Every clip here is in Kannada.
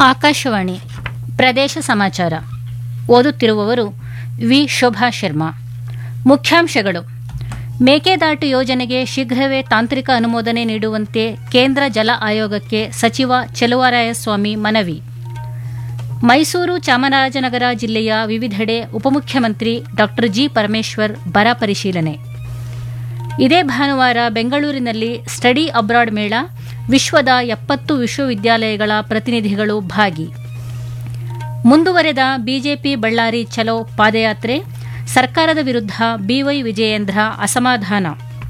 ಆಕಾಶವಾಣಿ ಪ್ರದೇಶ ಸಮಾಚಾರ ಓದುತ್ತಿರುವವರು ವಿ ಶೋಭಾ ಶರ್ಮಾ ಮುಖ್ಯಾಂಶಗಳು ಮೇಕೆದಾಟು ಯೋಜನೆಗೆ ಶೀಘ್ರವೇ ತಾಂತ್ರಿಕ ಅನುಮೋದನೆ ನೀಡುವಂತೆ ಕೇಂದ್ರ ಜಲ ಆಯೋಗಕ್ಕೆ ಸಚಿವ ಚೆಲುವರಾಯಸ್ವಾಮಿ ಮನವಿ ಮೈಸೂರು ಚಾಮರಾಜನಗರ ಜಿಲ್ಲೆಯ ವಿವಿಧೆಡೆ ಉಪಮುಖ್ಯಮಂತ್ರಿ ಡಾ ಜಿ ಪರಮೇಶ್ವರ್ ಬರ ಪರಿಶೀಲನೆ ಇದೇ ಭಾನುವಾರ ಬೆಂಗಳೂರಿನಲ್ಲಿ ಸ್ಟಡಿ ಅಬ್ರಾಡ್ ಮೇಳ ವಿಶ್ವದ ಎಪ್ಪತ್ತು ವಿಶ್ವವಿದ್ಯಾಲಯಗಳ ಪ್ರತಿನಿಧಿಗಳು ಭಾಗಿ ಮುಂದುವರೆದ ಬಿಜೆಪಿ ಬಳ್ಳಾರಿ ಚಲೋ ಪಾದಯಾತ್ರೆ ಸರ್ಕಾರದ ವಿರುದ್ಧ ಬಿವೈ ವಿಜಯೇಂದ್ರ ಅಸಮಾಧಾನ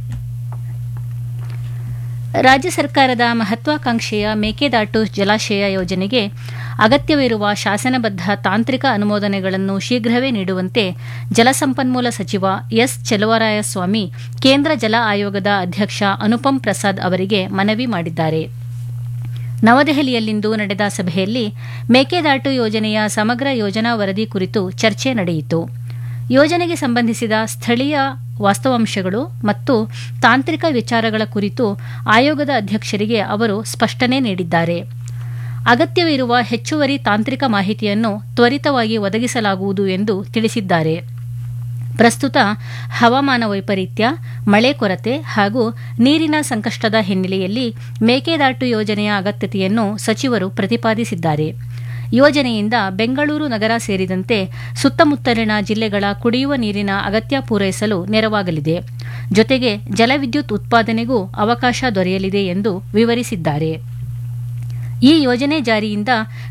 ರಾಜ್ಯ ಸರ್ಕಾರದ ಮಹತ್ವಾಕಾಂಕ್ಷೆಯ ಮೇಕೆದಾಟು ಜಲಾಶಯ ಯೋಜನೆಗೆ ಅಗತ್ಯವಿರುವ ಶಾಸನಬದ್ಧ ತಾಂತ್ರಿಕ ಅನುಮೋದನೆಗಳನ್ನು ಶೀಘ್ರವೇ ನೀಡುವಂತೆ ಜಲಸಂಪನ್ಮೂಲ ಸಚಿವ ಎಸ್ ಚೆಲುವರಾಯಸ್ವಾಮಿ ಕೇಂದ್ರ ಜಲ ಆಯೋಗದ ಅಧ್ಯಕ್ಷ ಅನುಪಂ ಪ್ರಸಾದ್ ಅವರಿಗೆ ಮನವಿ ಮಾಡಿದ್ದಾರೆ ನವದೆಹಲಿಯಲ್ಲಿಂದು ನಡೆದ ಸಭೆಯಲ್ಲಿ ಮೇಕೆದಾಟು ಯೋಜನೆಯ ಸಮಗ್ರ ಯೋಜನಾ ವರದಿ ಕುರಿತು ಚರ್ಚೆ ನಡೆಯಿತು ಯೋಜನೆಗೆ ಸಂಬಂಧಿಸಿದ ಸ್ಥಳೀಯ ವಾಸ್ತವಾಂಶಗಳು ಮತ್ತು ತಾಂತ್ರಿಕ ವಿಚಾರಗಳ ಕುರಿತು ಆಯೋಗದ ಅಧ್ಯಕ್ಷರಿಗೆ ಅವರು ಸ್ಪಷ್ಟನೆ ನೀಡಿದ್ದಾರೆ ಅಗತ್ಯವಿರುವ ಹೆಚ್ಚುವರಿ ತಾಂತ್ರಿಕ ಮಾಹಿತಿಯನ್ನು ತ್ವರಿತವಾಗಿ ಒದಗಿಸಲಾಗುವುದು ಎಂದು ತಿಳಿಸಿದ್ದಾರೆ ಪ್ರಸ್ತುತ ಹವಾಮಾನ ವೈಪರೀತ್ಯ ಮಳೆ ಕೊರತೆ ಹಾಗೂ ನೀರಿನ ಸಂಕಷ್ಟದ ಹಿನ್ನೆಲೆಯಲ್ಲಿ ಮೇಕೆದಾಟು ಯೋಜನೆಯ ಅಗತ್ಯತೆಯನ್ನು ಸಚಿವರು ಪ್ರತಿಪಾದಿಸಿದ್ದಾರೆ ಯೋಜನೆಯಿಂದ ಬೆಂಗಳೂರು ನಗರ ಸೇರಿದಂತೆ ಸುತ್ತಮುತ್ತಲಿನ ಜಿಲ್ಲೆಗಳ ಕುಡಿಯುವ ನೀರಿನ ಅಗತ್ಯ ಪೂರೈಸಲು ನೆರವಾಗಲಿದೆ ಜೊತೆಗೆ ಜಲವಿದ್ಯುತ್ ಉತ್ಪಾದನೆಗೂ ಅವಕಾಶ ದೊರೆಯಲಿದೆ ಎಂದು ವಿವರಿಸಿದ್ದಾರೆ ಈ ಯೋಜನೆ ಜಾರಿಯಿಂದ